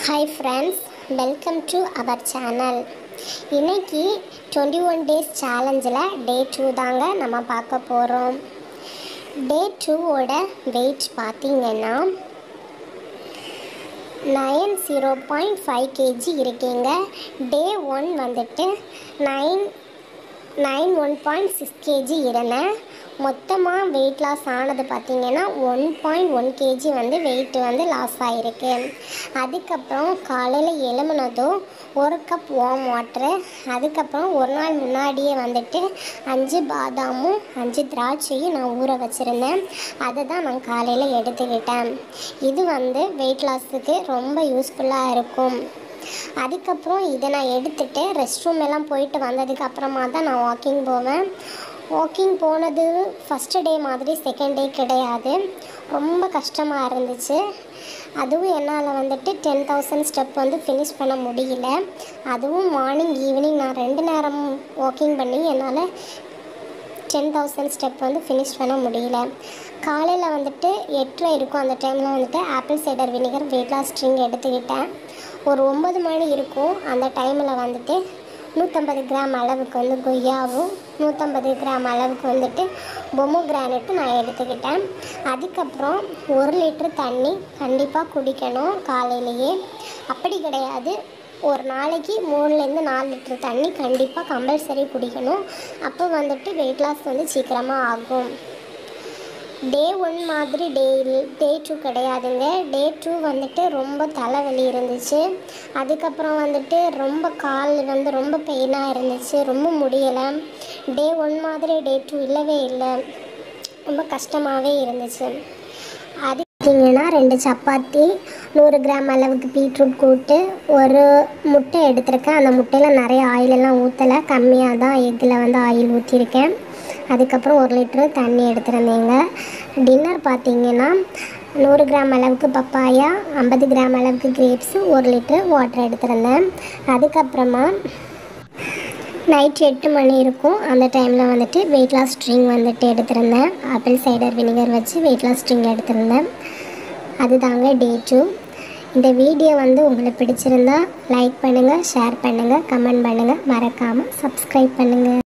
hi friends welcome to our channel இன்னைக்கு twenty one days சேலஞ்சில் day two தாங்க நம்ம பார்க்க போகிறோம் டே டூவோட வெயிட் பார்த்தீங்கன்னா nine zero point five kg இருக்கீங்க டே ஒன் வந்துட்டு nine nine one point six kg இருந்தேன் மொத்தமாக வெயிட் லாஸ் ஆனது பார்த்தீங்கன்னா ஒன் பாயிண்ட் ஒன் கேஜி வந்து வெயிட் வந்து லாஸ் ஆகிருக்கு அதுக்கப்புறம் காலையில் எழும்புனதும் ஒரு கப் வார்ம் வாட்ரு அதுக்கப்புறம் ஒரு நாள் முன்னாடியே வந்துட்டு அஞ்சு பாதாமும் அஞ்சு திராட்சையும் நான் ஊற வச்சுருந்தேன் அதை தான் நான் காலையில் எடுத்துக்கிட்டேன் இது வந்து வெயிட் லாஸுக்கு ரொம்ப யூஸ்ஃபுல்லாக இருக்கும் அதுக்கப்புறம் இதை நான் எடுத்துகிட்டு ரெஸ்ட் ரூம் எல்லாம் போயிட்டு வந்ததுக்கு அப்புறமா தான் நான் வாக்கிங் போவேன் வாக்கிங் போனது ஃபஸ்ட்டு டே மாதிரி செகண்ட் டே கிடையாது ரொம்ப கஷ்டமாக இருந்துச்சு அதுவும் என்னால் வந்துட்டு டென் தௌசண்ட் ஸ்டெப் வந்து ஃபினிஷ் பண்ண முடியல அதுவும் மார்னிங் ஈவினிங் நான் ரெண்டு நேரம் வாக்கிங் பண்ணி என்னால் டென் தௌசண்ட் ஸ்டெப் வந்து ஃபினிஷ் பண்ண முடியல காலையில் வந்துட்டு எட்டரை இருக்கும் அந்த டைமில் வந்துட்டு apple cider vinegar weight loss string எடுத்துக்கிட்டேன் ஒரு ஒம்பது மணி இருக்கும் அந்த டைமில் வந்துட்டு நூற்றம்பது கிராம் அளவுக்கு வந்து கொய்யாவும் நூற்றம்பது கிராம் அளவுக்கு வந்துட்டு பொம்மு கிரானைட்டும் நான் எடுத்துக்கிட்டேன் அதுக்கப்புறம் ஒரு லிட்ரு தண்ணி கண்டிப்பாக குடிக்கணும் காலையிலேயே அப்படி கிடையாது ஒரு நாளைக்கு மூணுலேருந்து நாலு லிட்டர் தண்ணி கண்டிப்பாக கம்பல்சரி குடிக்கணும் அப்போ வந்துட்டு வெயிட் லாஸ் வந்து சீக்கிரமாக ஆகும் டே ஒன் மாதிரி டே டே டூ கிடையாதுங்க டே டூ வந்துட்டு ரொம்ப தலைவலி இருந்துச்சு அதுக்கப்புறம் வந்துட்டு ரொம்ப கால் வந்து ரொம்ப பெயினாக இருந்துச்சு ரொம்ப முடியலை டே ஒன் மாதிரி டே டூ இல்லவே இல்லை ரொம்ப கஷ்டமாகவே இருந்துச்சு அது பார்த்தீங்கன்னா ரெண்டு சப்பாத்தி நூறு கிராம் அளவுக்கு பீட்ரூட் கூட்டு ஒரு முட்டை எடுத்திருக்கேன் அந்த முட்டையில் நிறைய ஆயிலெல்லாம் ஊற்றலை கம்மியாக தான் எக்கில் வந்து ஆயில் ஊற்றிருக்கேன் அதுக்கப்புறம் ஒரு லிட்ரு தண்ணி எடுத்துருந்தேங்க டின்னர் பார்த்தீங்கன்னா நூறு கிராம் அளவுக்கு பப்பாயா ஐம்பது கிராம் அளவுக்கு கிரேப்ஸு ஒரு லிட்ரு வாட்டர் எடுத்திருந்தேன் அதுக்கப்புறமா நைட் எட்டு மணி இருக்கும் அந்த டைமில் வந்துட்டு வெயிட் லாஸ் ஸ்ட்ரிங் வந்துட்டு எடுத்திருந்தேன் ஆப்பிள் சைடர் வினிகர் வச்சு வெயிட் லாஸ் ஸ்ட்ரிங் எடுத்திருந்தேன் அதுதாங்க டே டூ இந்த வீடியோ வந்து உங்களுக்கு பிடிச்சிருந்தா லைக் பண்ணுங்கள் ஷேர் பண்ணுங்கள் கமெண்ட் பண்ணுங்கள் மறக்காமல் சப்ஸ்கிரைப் பண்ணுங்கள்